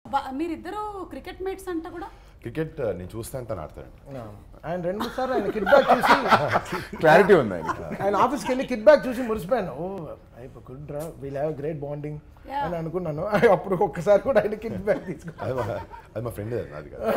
బా- మీరిద్దరూ cricket mates అంట కూడా క్రికెట్ నేను చూస్తాను తను ఆడతాడండి ఆయన రెండు మూడు సార్లు ఆయన కిడ్ బ్యాగ్ చూసి క్లారిటీ ఉంది ఆయనకి ఆయన ఆఫీస్కి వెళ్ళి కిడ్ బ్యాగ్ చూసి మురిసిపోయాను ఓ అయిపో గుడ్ రా we'll have great bonding Yeah. అని అనుకున్నాను అప్పుడు ఒక్కసారి కూడా ఆయన కిడ్ బ్యాగ్ తీసుకున్నాను అది మా అది మా ఫ్రెండ్ అది కాదు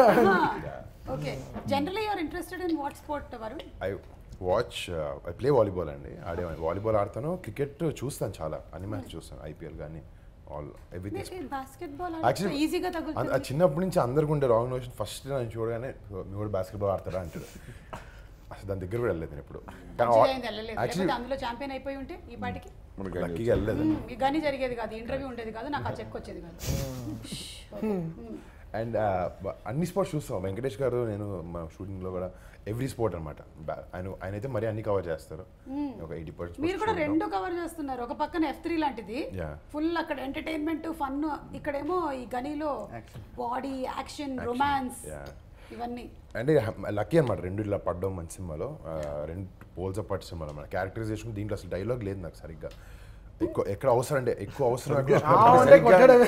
okay generally you're interested in what sport Varun I watch I play volleyball అండి ఆడే వాలీబాల్ ఆడతాను క్రికెట్ చూస్తాను చాలా అన్ని మ్యాచ్ చూస్తాను ఐపీఎల్ కానీ all everything basketball actually ఈజీగా తగులుతుంది చిన్నప్పటి నుంచి అందరికి ఉండే రాంగ్ నోషన్ ఫస్ట్ నేను చూడగానే మీ కూడా బాస్కెట్బాల్ ఆడతారా అంటాడు అసలు దాని దగ్గర కూడా వెళ్ళలేదు నేను ఇప్పుడు మంచిగా అయింది వెళ్ళలేదు యాక్చువల్లీ లేకపోతే అందులో ఛాంపియన్ అయిపోయి ఉంటే ఈ పాటికి మనకి లక్కీగా వెళ్ళలేదు మీకు కానీ జరిగేది కాదు ఇంటర్వ్యూ ఉండేది కాదు నాకు ఆ చెక్ వచ్చేది కాదు Okay. Hmm. అండ్ అన్ని స్పోర్ట్స్ చూస్తాం వెంకటేష్ గారు నేను మా షూటింగ్లో కూడా ఎవ్రీ స్పోర్ట్ అనమాట ఆయన ఆయన అయితే మరీ అన్ని కవర్ చేస్తారు ఒక ఎయిటీ మీరు కూడా పర్సెంట్ రెండు కవర్ చేస్తున్నారు ఒక పక్కన ఎఫ్ త్రీ లాంటిది Yeah. ఫుల్ అక్కడ ఎంటర్టైన్మెంట్ ఫన్ ఇక్కడేమో ఈ గనిలో బాడీ యాక్షన్ రొమాన్స్ Yeah. ఇవన్నీ అంటే లక్కీ అనమాట రెండు ఇలా పడ్డం మంచి సినిమాలో ఆ, రెండు పోల్స్ అపార్ట్ సినిమాలో మన క్యారెక్టరైజేషన్ దీంట్లో అసలు డైలాగ్ లేదు నాకు సరిగ్గా ఎక్కువ ఎక్కడ అవసరం అంటే ఎక్కువ అవసరం అంటే అంటే సరిగ్గా- కొట్టడమే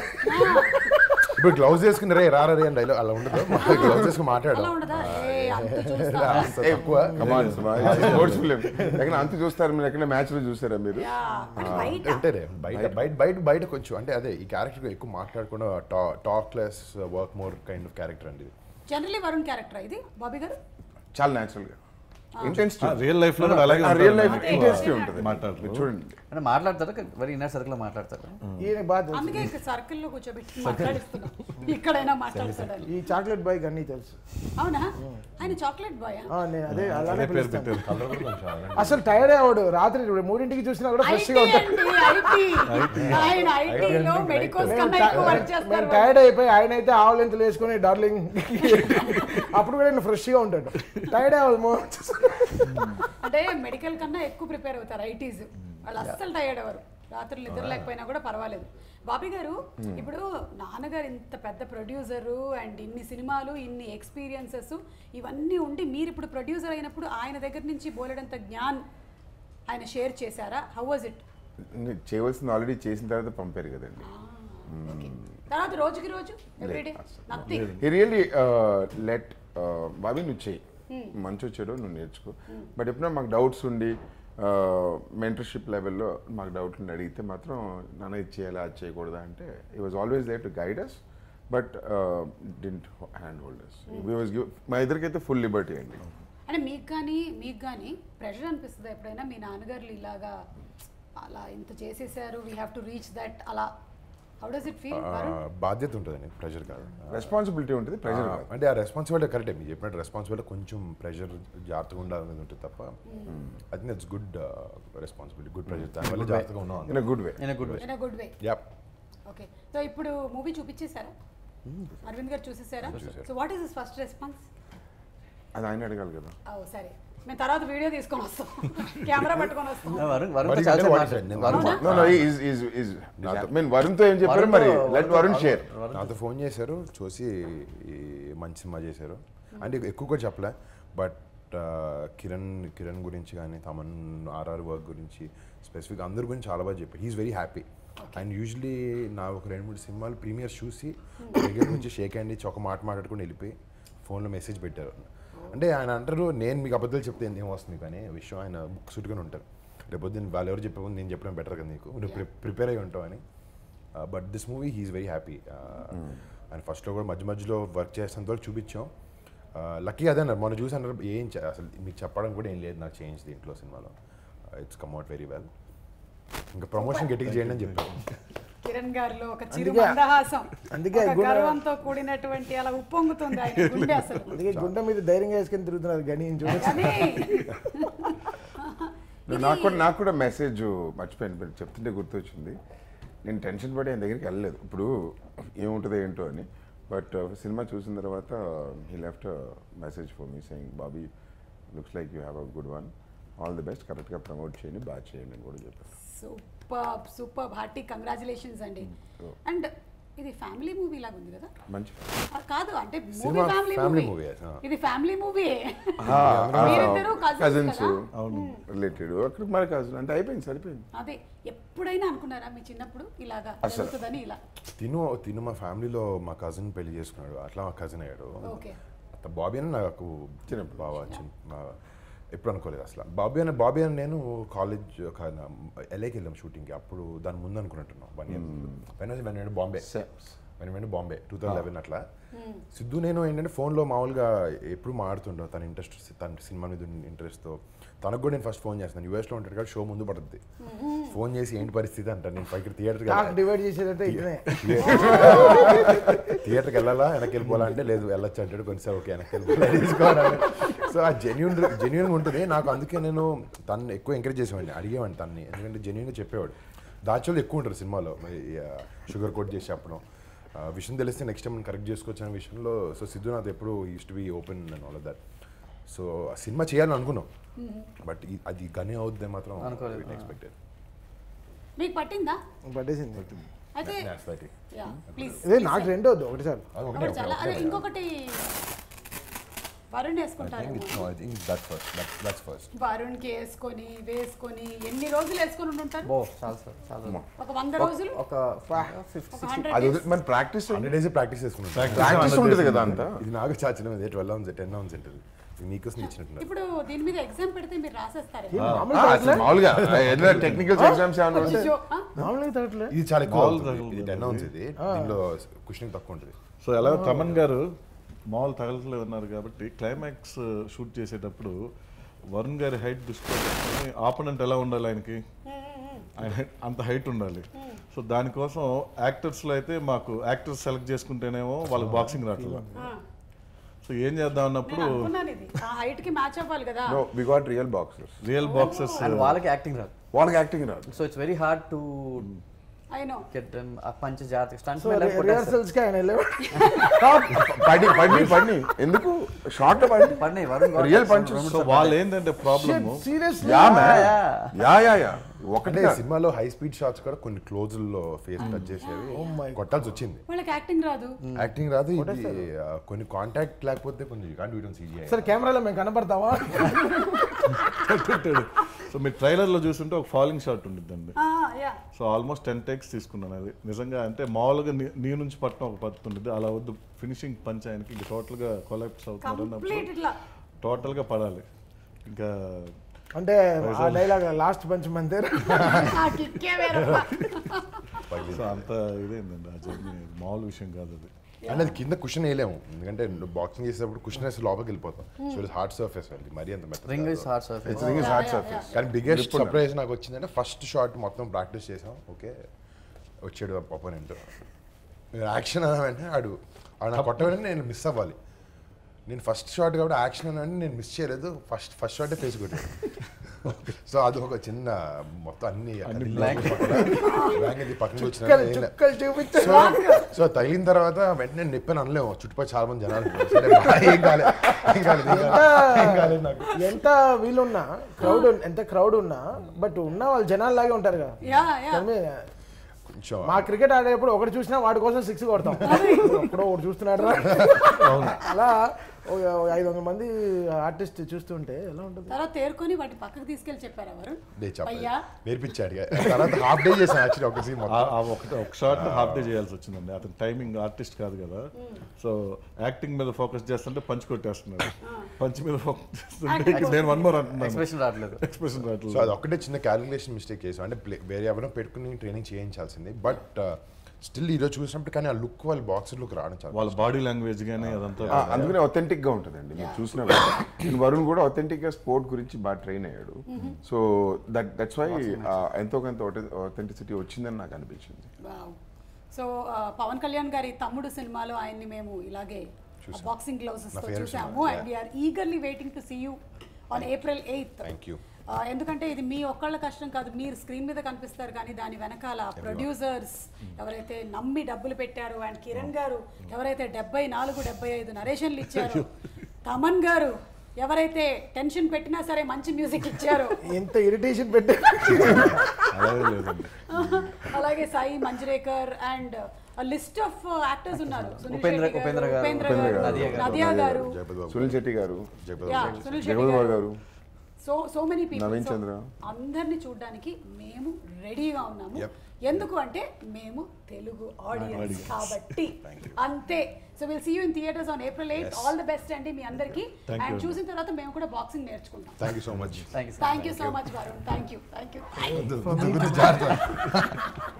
ఇప్పుడు గ్లౌజ్ వేసుకుని రే రారా రే అని డైలాగ్ అలా ఉండదు గ్లౌజ్ వేసుకుని మాట్లాడడం అలా ఉండదా ఏ అంత చూస్తా అసలు తక్కువ కమాన్ స్పోర్ట్స్ ఫిలిం ఎక్కడ అంత చూస్తారు మీరు ఎక్కడ మ్యాచ్ లో చూస్తారా మీరు Yeah. అంటే బయట అంటే రే, బయట బయట బయట బయట కొంచెం అంటే అదే ఈ క్యారెక్టర్ ఎక్కువ మాట్లాడకుండా talk less work more kind of character అండి ఇది జనరలీ వరుణ్ క్యారెక్టర్ ఇది బాబీ గారు చాలా న్యాచురల్ గా ఇంటెన్సిటీ రియల్ లైఫ్ లో కూడా అలాగే రియల్ లైఫ్ ఉంటుంది. ఇంటెన్సిటీ ఉంటుంది మాట్లాడరు. మీరు చూడండి అంటే మాట్లాడతారా మరి ఇన్నర్ సర్కిల్ మాట్లాడతారా ఈయన బాగా తెలుసు అందుకే ఇక్కడ సర్కిల్లో కూర్చోబెట్టి మాట్లాడిస్తున్నా ఇక్కడైనా మాట్లాడతాడని ఈ చాక్లెట్ బాయ్ అన్నీ తెలుసు అవునా ఆయన చాక్లెట్ బాయ్ ఆ, నేను అదే అలానే అదే పేరు పిలుస్తాను పెట్టారు కలర్ కూడా కొంచెం అలానే. అసలు టైర్డ్ అవ్వడు రాత్రి ఇప్పుడు మూడింటికి చూసినా కూడా ఫ్రెష్ ఐటీ గా ఉంటాడు అండి ఐటీ ఆయన ఐటీలో మెడికోస్ కన్నా ఎక్కువ వర్క్ మేము చేస్తారు టైర్డ్ అయిపోయి ఆయన అయితే ఆవులెంతలు వేసుకొని డార్లింగ్ అప్పుడు కూడా నేను ఫ్రెష్ గా ఉంటాడు టైర్డ్ అవ్వదు మో అంటే మెడికల్ కన్నా ఎక్కువ ప్రిపేర్ అవుతారు ఐటీస్ వాళ్ళు అస్సలు టైర్డ్ అవ్వరు రాత్రులు నిద్ర లేకపోయినా కూడా పర్వాలేదు బాబీ గారు ఇప్పుడు నాన్నగారు ఇంత పెద్ద ప్రొడ్యూసరు అండ్ ఇన్ని సినిమాలు ఇన్ని ఎక్స్పీరియన్సెస్ ఇవన్నీ ఉండి మీరు ఇప్పుడు ప్రొడ్యూసర్ అయినప్పుడు ఆయన దగ్గర నుంచి బోలెడంత జ్ఞాన్ ఆయన షేర్ చేశారా హౌ వాజ్ ఇట్ నేను చేయవలసింది ఆల్రెడీ చేసిన తర్వాత పంపారు కదండి తర్వాత రోజుకి రోజు ఎవ్రీడే నథింగ్ ఈ రియల్లీ లెట్ బాబీ నువ్వు చేయి మంచి వచ్చాడో నువ్వు నేర్చుకో బట్ ఎప్పుడైనా మాకు డౌట్స్ ఉండి మెంటర్షిప్ లెవెల్లో మాకు డౌట్ ఉండి అడిగితే మాత్రం నాన్న ఇది చేయాలా అది చేయకూడదా అంటే ఈ was always there to guide us but didn't hand holders was give మా ఇద్దరికైతే ఫుల్ లిబర్టీ అండి అంటే మీకు కానీ మీకు కానీ ప్రెషర్ అనిపిస్తుంది ఎప్పుడైనా మీ నాన్నగారు ఇలాగా అలా ఇంత చేసేసారు we have to reach that అలా హౌ డస్ ఇట్ ఫీల్ ఆ, బాధ్యత ఉంటుందండి ప్రెషర్ కాదు రెస్పాన్సిబిలిటీ ఉంటుంది ప్రెజర్ ఆ, అంటే ఆ రెస్పాన్సిబిలిటీ కరెక్టే మీరు చెప్పినట్టు రెస్పాన్సిబిలిటీ కొంచెం ప్రెషర్ జాగ్రత్తగా ఉండాలనేది ఉంటుంది తప్ప I think it's good responsibility good pressure దానివల్ల జాగ్రత్తగా ఉన్నాం in a good way in good in a good way yup okay so ఇప్పుడు మూవీ చూపించేశారా అరవింద్ గారు చూసేసారా so what is his first response అది ఆయన అడగాలి కదా ఓ సరే మేము తర్వాత వీడియో తీసుకొని వస్తాం కెమెరా పట్టుకొని వస్తాం వరుణ్ వరుణ్ What is చాలా it? సేపు What is it? మాట్లాడు- నేను వరుణ్ అవునా? No no is is is mean వరుణ్తో ఏం చెప్పారు మరి లెట్ వరుణ్ షేర్ నాతో ఫోన్ చేశారు చూసి ఈ మంచి సినిమా చేశారు అంటే ఎక్కువ కూడా చెప్పలే బట్ కిరణ్ కిరణ్ గురించి కానీ తమన్ ఆర్ఆర్ వర్క్ గురించి స్పెసిఫిక్ అందరి గురించి చాలా బాగా చెప్పారు he's very happy and usually నా ఒక రెండు మూడు సినిమాలు ప్రీమియర్స్ చూసి దగ్గర నుంచి షేక్ హ్యాండ్ ఇచ్చి ఒక మాట మాట్లాడుకుని వెళ్ళిపోయి ఫోన్లో మెసేజ్ పెట్టారు అంటే ఆయన అంటారు నేను మీకు అబద్ధాలు చెప్తే ఏం వస్తుంది కానీ విషయం ఆయన బుక్ సుట్టుకొని ఉంటారు రేపు పొద్దున్న వాళ్ళు ఎవరు చెప్పే ముందు నేను చెప్పడం బెటర్ కదా నీకు నువ్వు ప్రిపేర్ అయి ఉంటావు అని but this movie he's very happy and ఫస్ట్లో కూడా మధ్య మధ్యలో వర్క్ చేసినంత వరకు చూపించాం లక్కీ అదే అన్నారు మొన్న చూసి అన్నారు ఏం చే- అసలు మీకు చెప్పడం కూడా ఏం లేదు నాకు చేంజ్ దీంట్లో సినిమాలో it's come out very well ఇంకా ప్రమోషన్ గట్టిగా చేయండి అని చెప్పారు కిరణ్ గారిలో ఒక చిరు అందుకే- మందహాసం అందుకే ఒక గుణ- గర్వంతో కూడినటువంటి అలా ఉప్పొంగుతుంది ఆయన గుండె అసలు అందుకే గుండె మీద ధైర్యంగా వేసుకొని తిరుగుతున్నారు గని చూడొచ్చు కానీ నాకు కూడా నాకు కూడా మెసేజ్ మర్చిపోయాను మీరు చెప్తుంటే గుర్తొచ్చింది నేను టెన్షన్ పడి ఆయన దగ్గరికి వెళ్ళలేదు ఇప్పుడు ఏముంటుందో ఏంటో అని బట్ సినిమా చూసిన తర్వాత he left message for me saying Bobby looks like you have a good one all the best కరెక్ట్గా ప్రమోట్ చేయండి బాగా చేయండి అని కూడా చెప్పారు సూపర్ సూపర్ హార్టీ కంగ్రాచులేషన్స్ అండి అండ్ ఇది ఫ్యామిలీ మూవీ లాగా ఉంది కదా మంచి ఆ, కాదు అంటే మూవీ సినిమా ఫ్యామిలీ family మూవీ movie, ఆ. ఇది ఫ్యామిలీ మూవీ మీరిద్దరూ cousins కజిన్స్ కదా? అవును రిలేటెడ్ అక్కడ మరి కజిన్ అంటే అయిపోయింది సరిపోయింది అదే ఎప్పుడైనా అనుకున్నారా మీ చిన్నప్పుడు ఇలాగా అసలు. జరుగుతుందని ఇలా తిను తిను మా ఫ్యామిలీలో మా కజిన్ పెళ్లి చేసుకున్నాడు అట్లా మా కజిన్ అయ్యాడు ఓకే అత్త బాబీ అని నాకు చిన్నప్పుడు. బాగా చిన్న మా- ఎప్పుడు అనుకోలేదు అసలు బాబీ అని బాబీ అని నేను కాలేజ్ ఎల్ఏకి వెళ్ళాం షూటింగ్కి అప్పుడు దాని ముందు అనుకున్నట్టున్నాం వన్ ఇయర్ వెన్ వెన్ నేను Bombay when when Bombay two thousand eleven అట్లా సిద్ధు నేను ఏంటంటే ఫోన్లో మామూలుగా ఎప్పుడు మాడుతుంటాం తన ఇంట్రెస్ట్ తన సినిమా మీద ఇంట్రెస్ట్తో తనకు కూడా నేను ఫస్ట్ ఫోన్ చేస్తాను యూఎస్లో ఉంటాడు కాబట్టి షో ముందు పడుతుంది ఫోన్ చేసి ఏంటి పరిస్థితి అంటాను నేను పైకి థియేటర్కి నాకు డివైడ్ చేసేదంటే ఇదే థియేటర్కి వెళ్ళాలా వెనక్కి వెళ్ళిపోవాలా అంటే లేదు వెళ్ళొచ్చు అంటాడు కొంచెం ఓకే వెనక్కి వెళ్ళిపోవాలి తీసుకోవాలి సో ఆ జెన్యున్ జెన్యున్గా ఉంటుంది నాకు అందుకే నేను తను ఎక్కువ ఎంకరేజ్ చేసేవాడిని అడిగేవాడిని తన్ని ఎందుకంటే జెన్యున్గా చెప్పేవాడు దాచులు ఎక్కువ ఉంటారు సినిమాలో షుగర్ కోట్ చేసి చెప్పడం ఆ, విషయం తెలిస్తే నెక్స్ట్ టైం కరెక్ట్ చేసుకోవచ్చు అనే విషయంలో సో సిద్ధు నాథ్ ఎప్పుడు east be open and all that so ఆ సినిమా చేయాలని అనుకున్నాం బట్ అది గనే అవుద్ది మాత్రం అనుకోలేదు. ఎక్స్పెక్టెడ్ మీకు పట్టిందా పట్టేసింది అయితే యా ప్లీజ్ ఇదే నాకు రెండు వద్దు ఒకటిసారి ఒకటే చాలా అదే ఇంకొకటి వరుణ్ వేసుకుంటారు దట్స్ ఫస్ట్ దట్స్ ఫస్ట్ వరుణ్కి వేసుకొని వేసుకొని ఎన్ని రోజులు వేసుకొని ఉంటారు బో చాలా సార్ చాలా ఒక వంద రోజులు ఒక ఫిఫ్త్ ఒక హండ్రెడ్ అది వదిలి- మన ప్రాక్టీస్ హండ్రెడ్ డేస్ ప్రాక్టీస్ చేసుకున్నాం ప్రాక్టీస్ ఉంటుంది కదా అంతా ఇది నాకు చాలా చిన్నది ట్వెల్వ్ అవర్స్ టెన్ అవర్స్ ఉంటుంది ఇది నీకోసం ఇచ్చినట్టున్నారు ఇప్పుడు దీని మీద ఎగ్జామ్ పెడితే మీరు రాసేస్తారు మామూలుగా ఆ, అసలు మామూలుగా ఏదైనా టెక్నికల్ ఎగ్జామ్స్ ఏమైనా ఉంటే మామూలుగా తగ్గట్లే ఇది చాలా ఎక్కువ మామూలు అవుతుంది. తగులుతుంది. ఇది టెన్ అవర్స్ ఇది దీనిలో క్వశ్చన్ తక్కువ ఉంటుంది సో ఎలా తమన్ గారు మామూలు తగలట్లేదు అన్నారు కాబట్టి క్లైమాక్స్ షూట్ చేసేటప్పుడు వరుణ్ గారి హైట్ దృష్టిలో పెట్టుకొని ఆపోనెంట్ ఎలా ఉండాలి ఆయనకి ఆయన height- అంత హైట్ ఉండాలి సో దానికోసం యాక్టర్స్లో అయితే మాకు యాక్టర్స్ సెలెక్ట్ చేసుకుంటేనేమో వాళ్ళకి బాక్సింగ్ రావట్లేదు సో ఏం చేద్దాం అన్నప్పుడు నేను అనుకున్నాను ఇది ఆ హైట్ కి మ్యాచ్ అవ్వాలి కదా no we got real boxers real boxers and వాళ్ళకి యాక్టింగ్ రాదు వాళ్ళకి యాక్టింగ్ రాదు so it's very hard to I know get them ఆ పంచ జాతి స్టంట్స్ సో రిహర్సల్స్ కి ఆయన వెళ్ళేవాడు పడి పడి పడి ఎందుకు షార్ట్ పడి పడినాయి వరుణ్ రియల్ పంచెస్ సో వాళ్ళు ఏంటంటే problem seriously ya man yeah. Ya ya ya ఒకటే అంటే సినిమాలో హై స్పీడ్ షాట్స్ కూడా కొన్ని క్లోజుల్లో ఫేస్ టచ్ చేసేవి కొట్టాల్సి వచ్చింది వాళ్ళకి యాక్టింగ్ రాదు యాక్టింగ్ రాదు ఇది ఆ, కొన్ని కాంటాక్ట్ లేకపోతే కొన్ని కాంట్ వీడియో సీజీ సరే కెమెరాలో మేము కనపడతావా పెట్టాడు సో మీరు ట్రైలర్లో చూస్తుంటే ఒక ఫాలింగ్ షాట్ ఉండిద్దండి ya so almost ten takes తీసుకున్నాను అది నిజంగా అంటే మామూలుగా నీ- నీ నుంచి పట్టడం ఒక పద్ధతి ఉండేది అలా వద్దు ఫినిషింగ్ పంచ్ ఆయనకి ఇంకా టోటల్గా కొలాప్స్ అవుతున్నారు కంప్లీట్ అన్నప్పుడు ఇట్లా టోటల్గా పడాలి ఇంకా అంటే ఆ డైలాగ్ లాస్ట్ పంచ్ మంతే ఆ కిక్కే వేరప్ప సో అంత ఇదేందండి ఆ జర్నీ మామూలు విషయం కాదు అది అంటే అది కింద కుషన్ వేయలేము ఎందుకంటే బాక్సింగ్ చేసేటప్పుడు కుషన్ వేసి లోపలికి వెళ్ళిపోతాం సో ఇట్స్ హార్డ్ సర్ఫేస్ అది మరీ అంత మెత్తగా రింగ్ కాదు. Is hard surface it's ring hard surface కానీ బిగ్గెస్ట్ సర్ప్రైజ్ నాకు వచ్చిందంటే ఫస్ట్ షాట్ మొత్తం ప్రాక్టీస్ చేసాం ఓకే వచ్చాడు అపోనెంట్ యాక్షన్ అన్న వెంటనే ఆడు ఆడు నా కొట్ట వెంటనే నేను మిస్ అవ్వాలి నేను ఫస్ట్ షాట్ కాబట్టి యాక్షన్ అని నేను మిస్ చేయలేదు ఫస్ట్ ఫస్ట్ షాటే ఫేస్ కొట్టాడు సో అది ఒక చిన్న మొత్తం అన్ని బ్లాంక్ పక్కన వచ్చిన చుక్కలు చూపించు సో సో తగిలిన తర్వాత వెంటనే నొప్పని అనలేము చుట్టుపక్కల చాలా మంది జనాలు ఉన్నారు. సరే బా, ఏం కాలేదు ఏం కాలేదు ఏం కాలేదు, ఏం కాలేదు నాకు ఎంత వీలున్నా క్రౌడ్ ఎంత క్రౌడ్ ఉన్నా బట్ ఉన్న వాళ్ళు జనాల్లాగే ఉంటారు కదా యా యా కానీ కొంచెం మా క్రికెట్ ఆడేటప్పుడు ఒకటి చూసినా వాడి కోసం సిక్స్ కొడతాం ఎప్పుడో ఒకటి చూస్తున్నాడు రా. అలా ఓ ఐదు వందల మంది ఆర్టిస్ట్ చూస్తుంటే ఎలా ఉంటుంది తర్వాత తేరుకొని వాటి పక్కకు తీసుకెళ్ళి చెప్పారు ఎవరు నేను చెప్పలేదు. అయ్యా నేర్పించాడు ఇక. తర్వాత హాఫ్ డే చేశాను యాక్చువల్లీ ఒక సీన్ ఆ- ఆ ఒకటి ఒక షాట్ హాఫ్ డే చేయాల్సి వచ్చిందండి అతను టైమింగ్ ఆర్టిస్ట్ కాదు కదా సో యాక్టింగ్ మీద ఫోకస్ చేస్తుంటే పంచ్ కొట్టేస్తున్నాడు పంచ్ మీద ఫోకస్ చేస్తుంటే ఇక నేను వన్ మోర్ అంటున్నాను ఎక్స్ప్రెషన్ రావట్లేదు ఎక్స్ప్రెషన్ సో రావట్లేదు అది ఒక్కటే చిన్న క్యాలిక్యులేషన్ మిస్టేక్ చేసాం అంటే play- వేరే ఎవరో పెట్టుకుని ట్రైనింగ్ చేయించాల్సింది బట్ స్టిల్ ఈరోజు చూసినప్పుడు కానీ ఆ లుక్ వాళ్ళ బాక్సర్ లుక్ రావడం చాలా వాళ్ళ బాడీ లాంగ్వేజ్ కానీ అదంతా ఆ, అందుకనే అథెంటిక్ గా ఉంటుందండి మీరు చూసిన వరుణ్ కూడా అథెంటిక్ గా స్పోర్ట్ గురించి బాగా ట్రైన్ అయ్యాడు సో దట్ దట్స్ వై ఎంతో కొంత అథెంటిసిటీ వచ్చిందని నాకు అనిపించింది వావ్ సో ఆ, పవన్ కళ్యాణ్ గారి తమ్ముడు సినిమాలో ఆయన్ని మేము ఇలాగే బాక్సింగ్ గ్లౌసెస్ తో favorite చూసాము cinema, and we're eagerly waiting to see you on April eighth thank you ఎందుకంటే ఇది మీ ఒక్కళ్ళ కష్టం కాదు మీరు స్క్రీన్ మీద కనిపిస్తారు కానీ దాని వెనకాల ప్రొడ్యూసర్స్ ఎవరైతే నమ్మి డబ్బులు పెట్టారు అండ్ కిరణ్ గారు ఎవరైతే డెబ్బై నాలుగు డెబ్బై ఐదు నరేషన్లు ఇచ్చారు తమన్ గారు ఎవరైతే టెన్షన్ పెట్టినా సరే మంచి మ్యూజిక్ ఇచ్చారు ఎంత ఇరిటేషన్ పెట్టే అలాగే లేదండి అలాగే Sai Manjrekar and list of actors ఉన్నారు సునీల్ ఉపేంద్ర- శెట్టి ఉపేంద్ర గారు, ఉపేంద్ర ఉపేంద్ర గారు గారు, నదియా గారు జయపద్ బాబు సునీల్ శెట్టి గారు జయపద్ ya Babu Sunil Shetty Jagan Babu garu garu so so many people Naveen Chandra. అందరిని చూడడానికి మేము రెడీగా ఉన్నాము Yep. ఎందుకు అంటే మేము తెలుగు ఆడియన్స్ కాబట్టి అంతే so will see you in theatres on April eight all the best అండి మీ అందరికి Thank అండ్ you. చూసిన తర్వాత మేము కూడా బాక్సింగ్ నేర్చుకుంటాం thank you so much thank you thank you so much Varun thank you thank you జాగ్రత్త